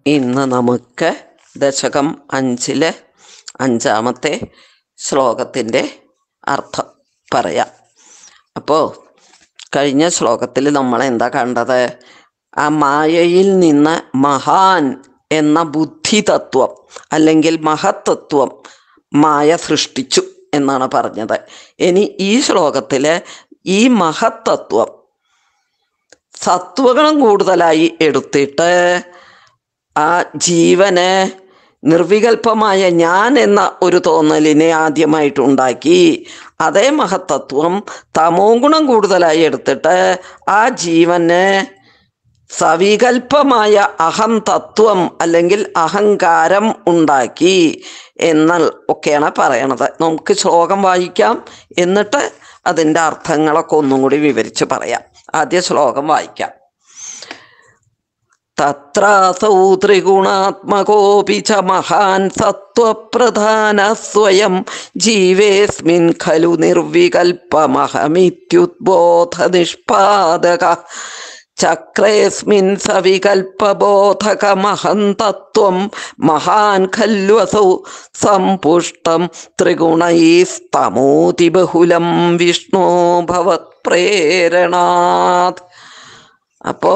ഇന്ന് നമുക്ക് ദശകം അഞ്ചിലെ അഞ്ചാമത്തെ ശ്ലോകത്തിൻ്റെ അർത്ഥം പറയാം അപ്പോൾ കഴിഞ്ഞ ശ്ലോകത്തിൽ നമ്മൾ എന്താ കണ്ടത് ആ മായയിൽ നിന്ന് മഹാൻ എന്ന ബുദ്ധിതത്വം അല്ലെങ്കിൽ മഹത്തത്വം മായ സൃഷ്ടിച്ചു എന്നാണ് പറഞ്ഞത് ഇനി ഈ ശ്ലോകത്തിൽ ഈ മഹത്തത്വം സത്വഗുണം കൂടുതലായി എടുത്തിട്ട് ആ ജീവന് നിർവികൽപമായ ഞാൻ എന്ന ഒരു തോന്നലിനെ ആദ്യമായിട്ടുണ്ടാക്കി അതേ മഹത്തത്വം തമോ ഗുണം കൂടുതലായി എടുത്തിട്ട് ആ ജീവന് സവികൽപമായ അഹം തത്വം അല്ലെങ്കിൽ അഹങ്കാരം ഉണ്ടാക്കി എന്നാൽ ഒക്കെയാണ് പറയണത് നമുക്ക് ശ്ലോകം വായിക്കാം എന്നിട്ട് അതിൻ്റെ അർത്ഥങ്ങളൊക്കെ ഒന്നും കൂടി വിവരിച്ച് പറയാം ആദ്യ ശ്ലോകം വായിക്കാം തത്രാസൗ ത്രിഗുണാത്മകോപി ച മഹാൻ സത്വപ്രധാന സ്വയം ജീവേസ്മിൻ ഖലു നിർവികൽപമഹമിത്യുദ്ബോധ നിഷ്പാദക ചക്രേസ്മിൻ സവികൽപബോധകമഹം തത്വം മഹാൻ ഖല്വസൗ സമ്പുഷ്ടം ത്രിഗുണൈസ്തമോതി ബഹുലം വിഷ്ണോ ഭവത് പ്രേരണാത് അപ്പോ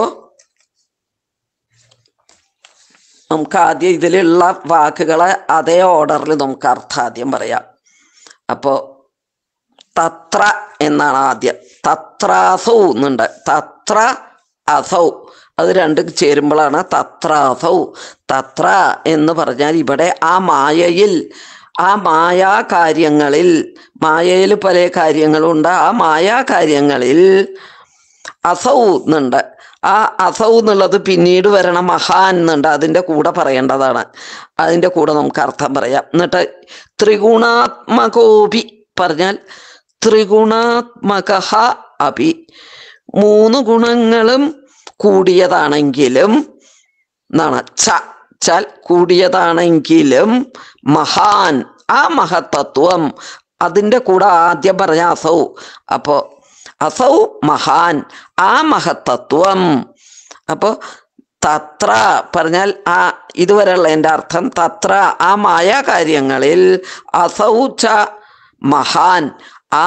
നമുക്ക് ആദ്യം ഇതിലുള്ള വാക്കുകളെ അതേ ഓർഡറിൽ നമുക്ക് അർത്ഥാദ്യം പറയാം അപ്പോൾ തത്ര എന്നാണ് ആദ്യം തത്രാസൗ എന്നുണ്ട് തത്ര അസൗ അത് രണ്ടും ചേരുമ്പോഴാണ് തത്രാസൗ തത്ര എന്ന് പറഞ്ഞാൽ ഇവിടെ ആ മായയിൽ ആ മായാ കാര്യങ്ങളിൽ മായയിൽ പല കാര്യങ്ങളുണ്ട് ആ മായാ കാര്യങ്ങളിൽ അസൗ എന്നുണ്ട് ആ അസൗ എന്നുള്ളത് പിന്നീട് വരണ മഹാൻ എന്നുണ്ട് അതിൻ്റെ കൂടെ പറയേണ്ടതാണ് അതിൻ്റെ കൂടെ നമുക്ക് അർത്ഥം പറയാം എന്നിട്ട് ത്രിഗുണാത്മകോപി പറഞ്ഞാൽ ത്രിഗുണാത്മക അപി മൂന്ന് ഗുണങ്ങളും കൂടിയതാണെങ്കിലും എന്നാണ് ച ചാൽ കൂടിയതാണെങ്കിലും മഹാൻ ആ മഹത്തത്വം അതിൻ്റെ കൂടെ ആദ്യം പറഞ്ഞ അസൗ അപ്പോൾ അസൗ മഹാൻ ആ മഹത്തത്വം അപ്പോൾ തത്ര പറഞ്ഞാൽ ആ ഇതുവരെയുള്ള എൻ്റെ അർത്ഥം തത്ര ആ മായ കാര്യങ്ങളിൽ അസൗ ച മഹാൻ ആ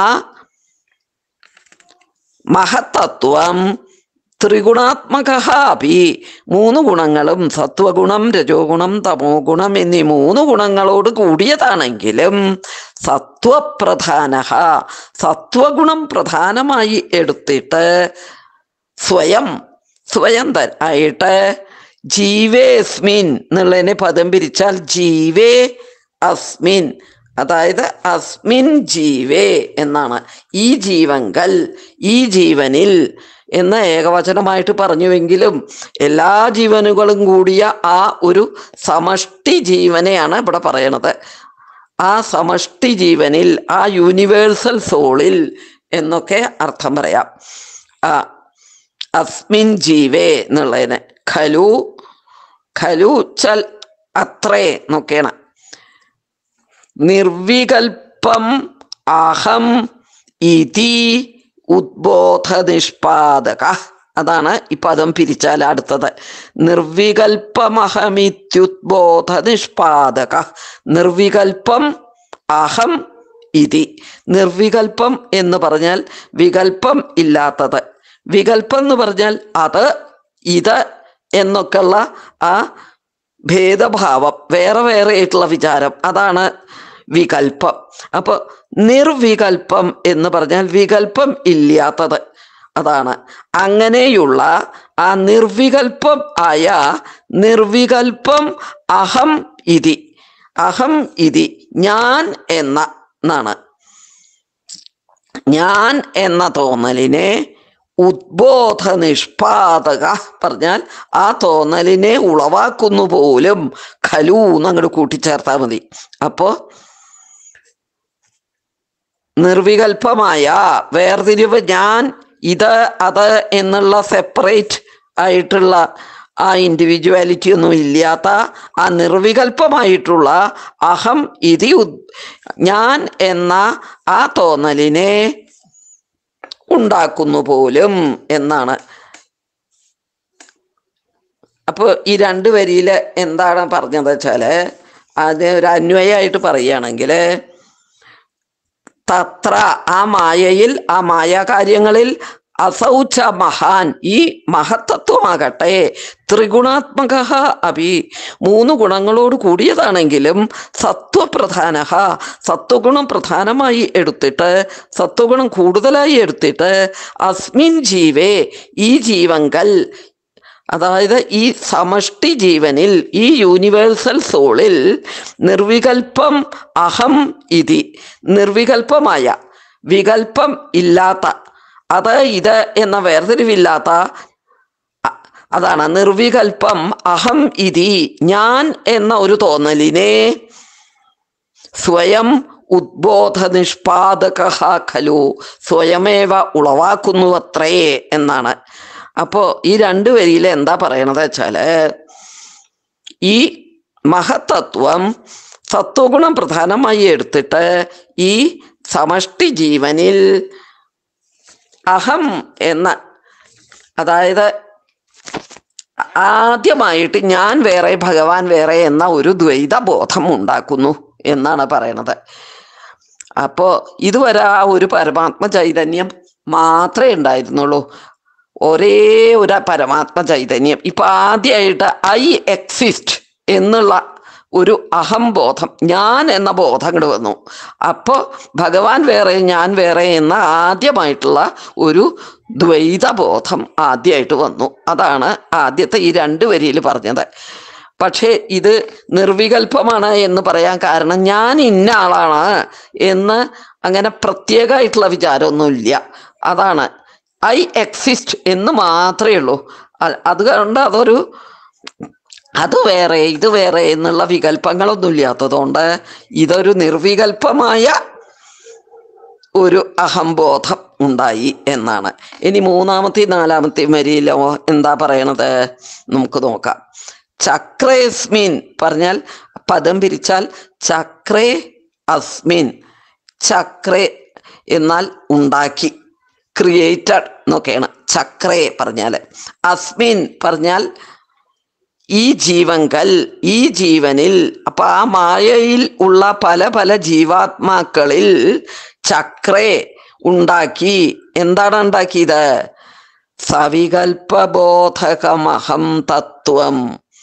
മഹത്തത്വം ത്രിഗുണാത്മക അപി മൂന്ന് ഗുണങ്ങളും സത്വഗുണം രജോ ഗുണം തമോ ഗുണം എന്നീ മൂന്ന് ഗുണങ്ങളോട് കൂടിയതാണെങ്കിലും സത്വപ്രധാന സത്വഗുണം പ്രധാനമായി എടുത്തിട്ട് സ്വയം സ്വയം ത ആയിട്ട് ജീവേസ്മിൻ എന്നുള്ളതിനെ പദം പിരിച്ചാൽ ജീവേ അസ്മിൻ അതായത് അസ്മിൻ ജീവേ എന്നാണ് ഈ ജീവങ്കൽ ഈ ജീവനിൽ എന്ന് ഏകവചനമായിട്ട് പറഞ്ഞുവെങ്കിലും എല്ലാ ജീവനുകളും കൂടിയ ആ ഒരു സമഷ്ടി ജീവനെയാണ് ഇവിടെ പറയണത് ആ സമഷ്ടി ജീവനിൽ ആ യൂണിവേഴ്സൽ സോളിൽ എന്നൊക്കെ അർത്ഥം പറയാം ആ അസ്മിൻ ജീവേ എന്നുള്ളതിന് ഖലു ഖലു ചൽ അത്രേ എന്നൊക്കെയാണ് നിർവികൽപ്പം അഹം ഇതി ഉദ്ബോധ നിഷ്പാദക അതാണ് ഈ പദം പിരിച്ചാൽ അടുത്തത് നിർവികൽപ്പമഹമിത്യുദ്ബോധ നിഷ്പാദക നിർവികൽപ്പം അഹം ഇതി നിർവികൽപ്പം എന്ന് പറഞ്ഞാൽ വികൽപ്പം ഇല്ലാത്തത് വികൽപ്പം എന്ന് പറഞ്ഞാൽ അത് ഇത് എന്നൊക്കെയുള്ള ആ ഭേദഭാവം വേറെ വേറെ ആയിട്ടുള്ള വിചാരം അതാണ് വികൽപ്പം അപ്പോൾ നിർവികൽപ്പം എന്ന് പറഞ്ഞാൽ വികൽപ്പം ഇല്ലാത്തത് അതാണ് അങ്ങനെയുള്ള ആ നിർവികൽപ്പം ആയ നിർവികൽപ്പം അഹം ഇതി അഹം ഇതി ഞാൻ എന്ന എന്നാണ് ഞാൻ എന്ന തോന്നലിനെ ഉദ്ബോധ നിഷ്പാദക പറഞ്ഞാൽ ആ തോന്നലിനെ ഉളവാക്കുന്നു പോലും ഖലു എന്നങ്ങോട്ട് കൂട്ടിച്ചേർത്താൽ മതി അപ്പോ നിർവികൽപ്പമായ വേർതിരിവ് ഞാൻ ഇത് അത് എന്നുള്ള സെപ്പറേറ്റ് ആയിട്ടുള്ള ആ ഇൻഡിവിജ്വാലിറ്റി ഒന്നും ഇല്ലാത്ത ആ നിർവികൽപ്പമായിട്ടുള്ള അഹം ഇതി ഞാൻ എന്ന ആ തോന്നലിനെ ഉണ്ടാക്കുന്നു പോലും എന്നാണ് അപ്പോൾ ഈ രണ്ട് വരിയിൽ എന്താണ് പറഞ്ഞത് വെച്ചാൽ അത് ഒരു അന്വയമായിട്ട് പറയുകയാണെങ്കിൽ തത്ര ആ മായയിൽ ആ മായാകാര്യങ്ങളിൽ അസൗച്ച മഹാൻ ഈ മഹത്തത്വമാകട്ടെ ത്രിഗുണാത്മക അഭി മൂന്ന് ഗുണങ്ങളോട് കൂടിയതാണെങ്കിലും സത്വപ്രധാന സത്വഗുണം പ്രധാനമായി എടുത്തിട്ട് സത്വഗുണം കൂടുതലായി എടുത്തിട്ട് അസ്മിൻ ജീവേ ഈ ജീവങ്കൽ അതായത് ഈ സമഷ്ടി ജീവനിൽ ഈ യൂണിവേഴ്സൽ സോളിൽ നിർവികൽപ്പം അഹം ഇതി നിർവികൽപ്പമായ വികൽപ്പം ഇല്ലാത്ത അത് ഇത് എന്ന വേർതിരിവില്ലാത്ത അ- അതാണ് നിർവികൽപ്പം അഹം ഇതി ഞാൻ എന്ന ഒരു തോന്നലിനെ സ്വയം ഉദ്ബോധ നിഷ്പാദക ഖലു സ്വയമേവ ഉളവാക്കുന്നുവത്രേ എന്നാണ് അപ്പോൾ ഈ രണ്ട് വരിയിൽ എന്താ പറയണത് വെച്ചാല് ഈ മഹത്തത്വം സത്വഗുണം പ്രധാനമായി എടുത്തിട്ട് ഈ സമഷ്ടി ജീവനിൽ അഹം എന്ന അതായത് ആദ്യമായിട്ട് ഞാൻ വേറെ ഭഗവാൻ വേറെ എന്ന ഒരു ദ്വൈത ബോധം ഉണ്ടാക്കുന്നു എന്നാണ് പറയണത് അപ്പോ ഇതുവരെ ആ ഒരു പരമാത്മ ചൈതന്യം മാത്രമേ ഉണ്ടായിരുന്നുള്ളൂ ഒരേ ഒരു പരമാത്മ ചൈതന്യം ഇപ്പൊ ആദ്യമായിട്ട് ഐ എക്സിസ്റ്റ് എന്നുള്ള ഒരു അഹംബോധം ഞാൻ എന്ന ബോധം അങ്ങോട്ട് വന്നു അപ്പോൾ ഭഗവാൻ വേറെ ഞാൻ വേറെ എന്ന ആദ്യമായിട്ടുള്ള ഒരു ദ്വൈത ബോധം ആദ്യമായിട്ട് വന്നു അതാണ് ആദ്യത്തെ ഈ രണ്ട് വരിയിൽ പറഞ്ഞത് പക്ഷേ ഇത് നിർവികൽപ്പമാണ് എന്ന് പറയാൻ കാരണം ഞാൻ ഇന്ന ആളാണ് എന്ന് അങ്ങനെ പ്രത്യേകമായിട്ടുള്ള വിചാരമൊന്നുമില്ല അതാണ് ഐ എക്സിസ്റ്റ് എന്ന് മാത്രമേ ഉള്ളൂ അ- അതുകൊണ്ട് അതൊരു അത് വേറെ ഇത് വേറെ എന്നുള്ള വികല്പങ്ങളൊന്നും ഇല്ലാത്തതുകൊണ്ട് ഇതൊരു നിർവികൽപ്പമായ ഒരു അഹംബോധം ഉണ്ടായി എന്നാണ് ഇനി മൂന്നാമത്തെയും നാലാമത്തെയും വരിയിലോ എന്താ പറയണത് നമുക്ക് നോക്കാം ചക്രേസ്മിൻ പറഞ്ഞാൽ പദം പിരിച്ചാൽ ചക്രേ അസ്മിൻ ചക്രേ എന്നാൽ ഉണ്ടാക്കി ക്രിയേറ്റഡ് എന്നൊക്കെയാണ് ചക്രേ പറഞ്ഞാൽ അസ്മിൻ പറഞ്ഞാൽ ഈ ജീവങ്കൽ ഈ ജീവനിൽ അപ്പൊ ആ മായയിൽ ഉള്ള പല പല ജീവാത്മാക്കളിൽ ചക്രേ ഉണ്ടാക്കി എന്താണ് ഉണ്ടാക്കിയത് സവികൽപബോധകമഹം തത്വം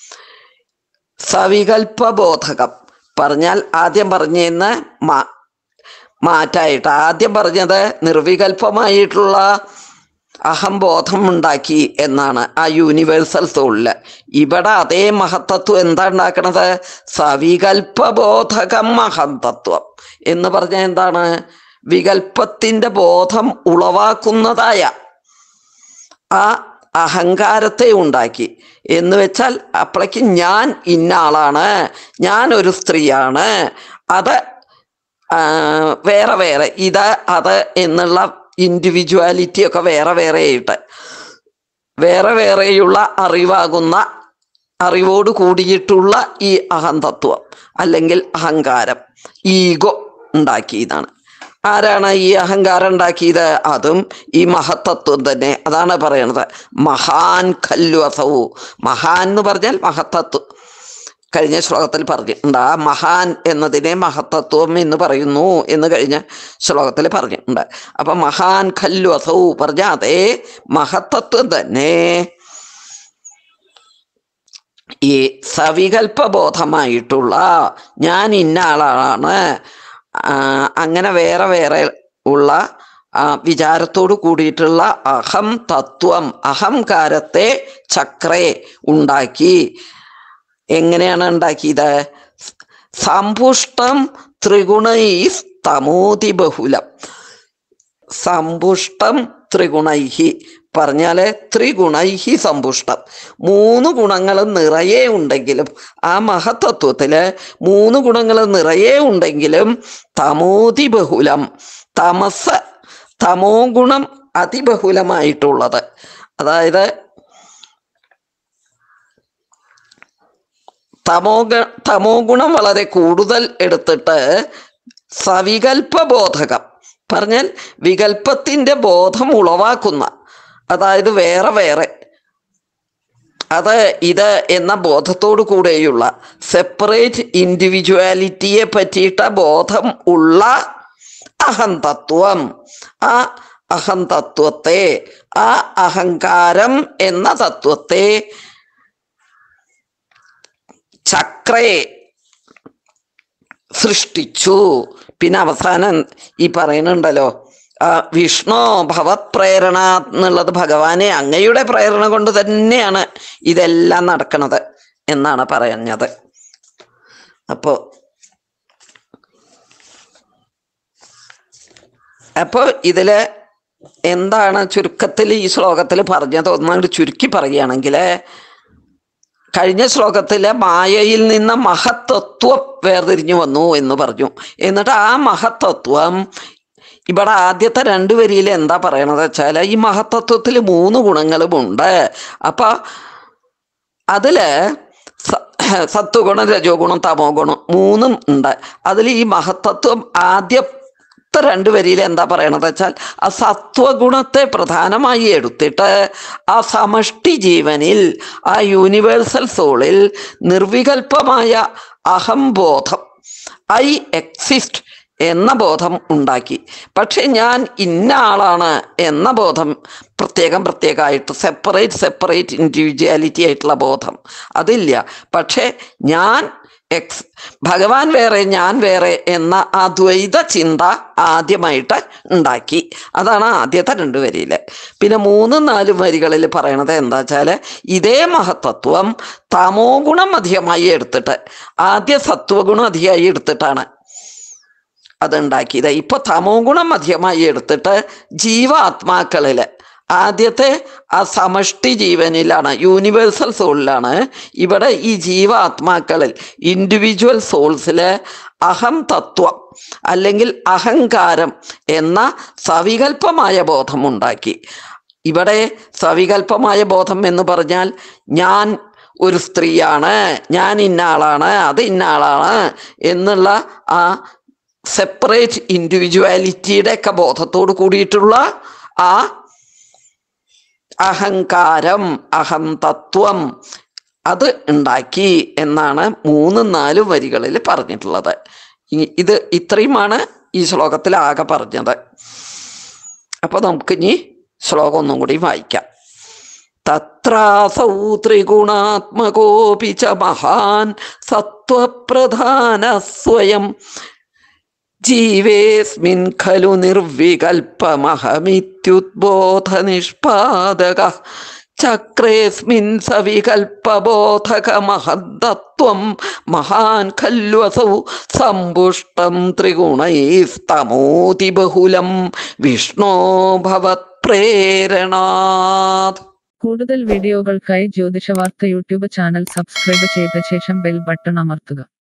സവികൽപബോധകം പറഞ്ഞാൽ ആദ്യം പറഞ്ഞെന്ന് മാ മാറ്റായിട്ട് ആദ്യം പറഞ്ഞത് നിർവികൽപ്പമായിട്ടുള്ള അഹംബോധം ഉണ്ടാക്കി എന്നാണ് ആ യൂണിവേഴ്സൽ സോളില് ഇവിടെ അതേ മഹത്തത്വം എന്താ ഉണ്ടാക്കണത് സവികൽപബോധകം മഹന്തത്വം എന്ന് പറഞ്ഞാൽ എന്താണ് വികൽപ്പത്തിന്റെ ബോധം ഉളവാക്കുന്നതായ ആ അഹങ്കാരത്തെ ഉണ്ടാക്കി എന്ന് വെച്ചാൽ അപ്പോഴേക്ക് ഞാൻ ഇന്ന ആളാണ് ഞാൻ ഒരു സ്ത്രീയാണ് അത് ആ, വേറെ വേറെ ഇത് അത് എന്നുള്ള ഇൻഡിവിജ്വാലിറ്റി ഒക്കെ വേറെ വേറെ ആയിട്ട് വേറെ വേറെയുള്ള അറിവാകുന്ന അറിവോട് കൂടിയിട്ടുള്ള ഈ അഹന്തത്വം അല്ലെങ്കിൽ അഹങ്കാരം ഈഗോ ഉണ്ടാക്കിയതാണ് ആരാണ് ഈ അഹങ്കാരം ഉണ്ടാക്കിയത് അതും ഈ മഹത്തത്വം തന്നെ അതാണ് പറയണത് മഹാൻ ഖല്വസവു മഹാൻ എന്ന് പറഞ്ഞാൽ മഹത്തത്വം കഴിഞ്ഞ ശ്ലോകത്തിൽ പറഞ്ഞിട്ടുണ്ട് ആ മഹാൻ എന്നതിനെ മഹത്തത്വം എന്ന് പറയുന്നു എന്ന് കഴിഞ്ഞ ശ്ലോകത്തിൽ പറഞ്ഞിട്ടുണ്ട് അപ്പൊ മഹാൻ ഖല്വസൗ പറഞ്ഞ അതേ മഹത്തത്വം തന്നെ ഈ സവികൽപബോധമായിട്ടുള്ള ഞാൻ ഇന്ന ആളാണ് ആ, അങ്ങനെ വേറെ വേറെ ഉള്ള ആ, വിചാരത്തോട് കൂടിയിട്ടുള്ള അഹം തത്വം അഹംകാരത്തെ ചക്രേ ഉണ്ടാക്കി എങ്ങനെയാണ് ഉണ്ടാക്കിയത് സമ്പുഷ്ടം ത്രിഗുണൈ തമോതി ബഹുലം സമ്പുഷ്ടം ത്രിഗുണൈഹി പറഞ്ഞാല് ത്രിഗുണൈഹി സമ്പുഷ്ടം മൂന്ന് ഗുണങ്ങൾ നിറയെ ഉണ്ടെങ്കിലും ആ മഹത്തത്വത്തില് മൂന്ന് ഗുണങ്ങൾ നിറയെ ഉണ്ടെങ്കിലും തമോതി ബഹുലം തമസ് തമോ ഗുണം അതിബഹുലമായിട്ടുള്ളത് അതായത് തമോ ഗ- തമോ ഗുണം വളരെ കൂടുതൽ എടുത്തിട്ട് സവികൽപബോധകം പറഞ്ഞാൽ വികൽപ്പത്തിന്റെ ബോധം ഉളവാക്കുന്ന അതായത് വേറെ വേറെ അത് ഇത് എന്ന ബോധത്തോടു കൂടെയുള്ള സെപ്പറേറ്റ് ഇൻഡിവിജ്വാലിറ്റിയെ പറ്റിയിട്ട ബോധം ഉള്ള അഹന്തത്വം ആ അഹന്തത്വത്തെ ആ അഹങ്കാരം എന്ന തത്വത്തെ ചക്രയെ സൃഷ്ടിച്ചു പിന്നെ അവസാനം ഈ പറയുന്നുണ്ടല്ലോ ആ, വിഷ്ണു ഭവത് പ്രേരണ എന്നുള്ളത് ഭഗവാനെ അങ്ങയുടെ പ്രേരണ കൊണ്ട് തന്നെയാണ് ഇതെല്ലാം നടക്കുന്നത് എന്നാണ് പറഞ്ഞത് അപ്പോ അപ്പോ ഇതില് എന്താണ് ചുരുക്കത്തിൽ ഈ ശ്ലോകത്തിൽ പറഞ്ഞത് ഒന്നാണ്ട് ചുരുക്കി പറയുകയാണെങ്കിൽ കഴിഞ്ഞ ശ്ലോകത്തിലെ മായയിൽ നിന്ന് മഹത്തത്വം വേർതിരിഞ്ഞു വന്നു എന്ന് പറഞ്ഞു എന്നിട്ട് ആ മഹത്തത്വം ഇവിടെ ആദ്യത്തെ രണ്ട് വരിയിൽ എന്താ പറയണത് വെച്ചാൽ ഈ മഹത്തത്വത്തിൽ മൂന്ന് ഗുണങ്ങളുമുണ്ട് അപ്പൊ അതില് സ- സത്വഗുണം രജോ ഗുണം തമോ ഗുണം മൂന്നും ഉണ്ട് അതിൽ ഈ മഹത്തത്വം ആദ്യത്തെ രണ്ട് വരിയിൽ എന്താ പറയണത് വെച്ചാൽ ആ സത്വഗുണത്തെ പ്രധാനമായി എടുത്തിട്ട് ആ സമഷ്ടി ജീവനിൽ ആ യൂണിവേഴ്സൽ സോളിൽ നിർവികൽപമായ അഹംബോധം ഐ എക്സിസ്റ്റ് എന്ന ബോധം ഉണ്ടാക്കി പക്ഷെ ഞാൻ ഇന്ന ആളാണ് എന്ന ബോധം പ്രത്യേകം പ്രത്യേകമായിട്ട് സെപ്പറേറ്റ് സെപ്പറേറ്റ് ഇൻഡിവിജ്വാലിറ്റി ആയിട്ടുള്ള ബോധം അതില്ല പക്ഷെ ഞാൻ എക്സ് ഭഗവാൻ വേറെ ഞാൻ വേറെ എന്ന അദ്വൈത ചിന്ത ആദ്യമായിട്ട് ഉണ്ടാക്കി അതാണ് ആദ്യത്തെ രണ്ട് വരിയിൽ പിന്നെ മൂന്നും നാലും വരികളിൽ പറയണത് എന്താ വെച്ചാൽ ഇതേ മഹത്തത്വം തമോ ഗുണം അധികമായി എടുത്തിട്ട് ആദ്യ സത്വഗുണം അധികമായി എടുത്തിട്ടാണ് അതുണ്ടാക്കിയത് ഇപ്പൊ തമോ ഗുണം മധ്യമായി എടുത്തിട്ട് ജീവാത്മാക്കളില് ആദ്യത്തെ ആ സമഷ്ടി ജീവനിലാണ് യൂണിവേഴ്സൽ സോളിലാണ് ഇവിടെ ഈ ജീവാത്മാക്കളിൽ ഇൻഡിവിജ്വൽ സോൾസില് അഹം തത്വം അല്ലെങ്കിൽ അഹങ്കാരം എന്ന സവികൽപമായ ബോധം ഉണ്ടാക്കി ഇവിടെ സവികൽപമായ ബോധം എന്ന് പറഞ്ഞാൽ ഞാൻ ഒരു സ്ത്രീയാണ് ഞാൻ ഇന്ന ആളാണ് അത് ഇന്ന ആളാണ് എന്നുള്ള ആ സെപ്പറേറ്റ് ഇൻഡിവിജ്വാലിറ്റിയുടെ ഒക്കെ ബോധത്തോട് കൂടിയിട്ടുള്ള ആ അഹങ്കാരം അഹം തത്വം അത് ഉണ്ടാക്കി എന്നാണ് മൂന്നും നാലും വരികളിൽ പറഞ്ഞിട്ടുള്ളത് ഇ- ഇത് ഇത്രയുമാണ് ഈ ശ്ലോകത്തിൽ ആകെ പറഞ്ഞത് അപ്പൊ നമുക്ക് ഇനി ശ്ലോകം ഒന്നും കൂടി വായിക്കാം തത്രാസൗ ത്രിഗുണാത്മകോപി ച മഹാൻ സത്വപ്രധാന സ്വയം ജീവേസ്മിൻ ഖലു നിർവികൽപമഹമിത്യുദ്ബോധ നിഷ്പാദക ചക്രേസ്മിൻ സവികൽപബോധകമഹദത്വം മഹാൻ ഖല്വസൗ സമ്പുഷ്ടം ത്രിഗുണൈസ്തമോതി ബഹുലം വിഷ്ണോ ഭവത് പ്രേരണാത് കൂടുതൽ വീഡിയോകൾക്കായി ജ്യോതിഷവാർത്ത യൂട്യൂബ് ചാനൽ സബ്സ്ക്രൈബ് ചെയ്ത ശേഷം ബെൽ ബട്ടൺ അമർത്തുക